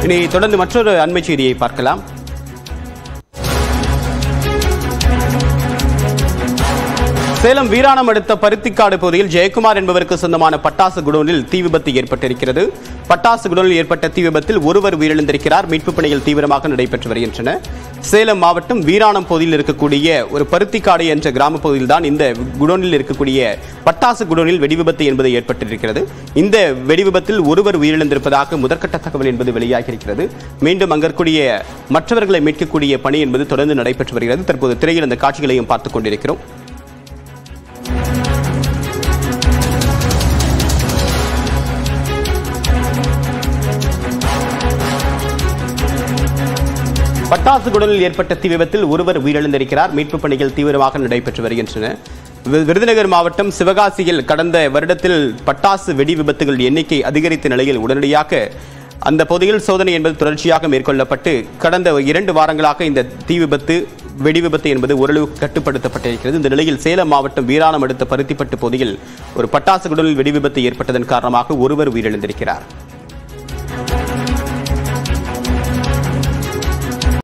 இனி தொடர்ந்து மற்றொரு அண்மை செய்தியை பார்க்கலாம் சேலம் வீராணம் அடுத்த பருத்திக்காடு பகுதியில் ஜெயக்குமார் என்பவருக்கு சொந்தமான பட்டாசு குடோனில் தீ விபத்து ஏற்பட்டிருக்கிறது பட்டாசு குடோனில் ஏற்பட்ட தீ விபத்தில் ஒருவர் உயிரிழந்திருக்கிறார் மீட்புப் பணிகள் தீவிரமாக நடைபெற்று வருகின்றன சேலம் மாவட்டம் வீராணம் பகுதியில் இருக்கக்கூடிய ஒரு பருத்திக்காடு என்ற கிராம பகுதியில் தான் இந்த குடோனில் இருக்கக்கூடிய பட்டாசு குடோனில் வெடி விபத்து என்பது ஏற்பட்டிருக்கிறது இந்த வெடி விபத்தில் ஒருவர் உயிரிழந்திருப்பதாக முதற்கட்ட தகவல் என்பது வெளியாகியிருக்கிறது மீண்டும் அங்கற்குரிய மற்றவர்களை மீட்கக்கூடிய பணி என்பது தொடர்ந்து நடைபெற்று வருகிறது தற்போது திரையில் அந்த காட்சிகளையும் பார்த்துக் கொண்டிருக்கிறோம் பட்டாசு குடலில் ஏற்பட்ட தீ விபத்தில் ஒருவர் உயிரிழந்திருக்கிறார் மீட்புப் பணிகள் தீவிரமாக நடைபெற்று வருகின்றன வி- விருதுநகர் மாவட்டம் சிவகாசியில் கடந்த வருடத்தில் பட்டாசு வெடி விபத்துகள் எண்ணிக்கை அதிகரித்த நிலையில் உடனடியாக அந்த பகுதியில் சோதனை என்பது தொடர்ச்சியாக மேற்கொள்ளப்பட்டு கடந்த இரண்டு வாரங்களாக இந்த தீ விபத்து வெடி விபத்து என்பது ஓரளவு கட்டுப்படுத்தப்பட்டிருக்கிறது இந்த நிலையில் சேலம் மாவட்டம் வீராணம் அடுத்த பருத்திப்பட்டு பகுதியில் ஒரு பட்டாசு குடலில் வெடி விபத்து ஏற்பட்டதன் காரணமாக ஒருவர் உயிரிழந்திருக்கிறார்